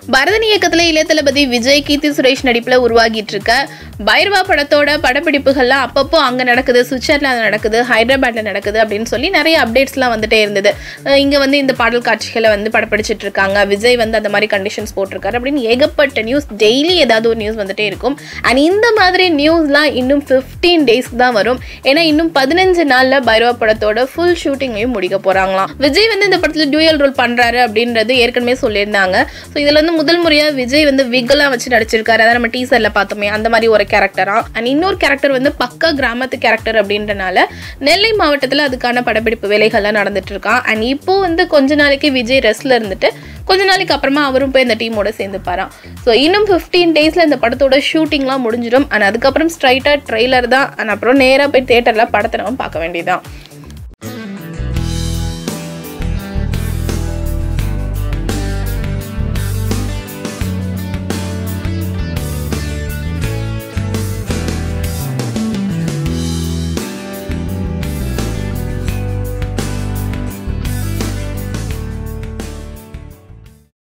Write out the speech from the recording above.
பரதன் இயக்கத்துல இளைய தளபதி விஜய் கீர்த்தி சுரேஷ் நடிப்புல உருவாகிட்டு இருக்க பைரவா படத்தோட படப்பிடிப்புகள்லாம் அப்பப்போ அங்க நடக்குது சுவிட்சர்லாந்து நடக்குது ஹைதராபாத்ல நடக்குது அப்படின்னு சொல்லி நிறைய அப்டேட்ஸ்லாம் வந்துட்டே இருந்தது அஹ் இங்க வந்து இந்த பாடல் காட்சிகளை வந்து படப்பிடிச்சிட்டு இருக்காங்க விஜய் வந்து அந்த மாதிரி கண்டிஷன்ஸ் போட்டிருக்காரு அப்படின்னு ஏகப்பட்ட நியூஸ் டெய்லி ஏதாவது ஒரு நியூஸ் வந்துட்டே இருக்கும் அண்ட் இந்த மாதிரி நியூஸ்லாம் இன்னும் ஃபிஃப்டீன் டேஸ்க்கு தான் வரும் ஏன்னா இன்னும் பதினஞ்சு நாள்ல பைரவா படத்தோட ஃபுல் ஷூட்டிங்கையும் முடிக்க போறாங்களாம் விஜய் வந்து இந்த படத்துல டியூயல் ரோல் பண்றாரு அப்படின்றது ஏற்கனவே சொல்லியிருந்தாங்க ஸோ இதுல வந்து முதல் முறையா விஜய் வந்து விக்கெல்லாம் வச்சு நடிச்சிருக்காரு அதான் நம்ம டீசர்ல பார்த்தோமே அந்த மாதிரி ஒரு கேரக்டரா அண்ட் இன்னொரு கேரக்டர் வந்து பக்கா கிராமத்து கேரக்டர் அப்படின்றனால நெல்லை மாவட்டத்துல அதுக்கான படப்பிடிப்பு வேலைகள்லாம் நடந்துட்டு இருக்கான் அண்ட் இப்போ வந்து கொஞ்ச நாளைக்கு விஜய் ரெஸ்ட்ல இருந்துட்டு கொஞ்ச நாளைக்கு அப்புறமா அவரும் போய் இந்த டீமோட சேர்ந்துப்பாராம் ஸோ இன்னும் ஃபிஃப்டீன் டேஸில் இந்த படத்தோட ஷூட்டிங்லாம் முடிஞ்சிடும் அண்ட் அதுக்கப்புறம் ஸ்ட்ரைட்டாக ட்ரெய்லர் தான் அண்ட் அப்புறம் நேராக போய் தேட்டரில் படத்தை நம்ம பார்க்க வேண்டியதுதான்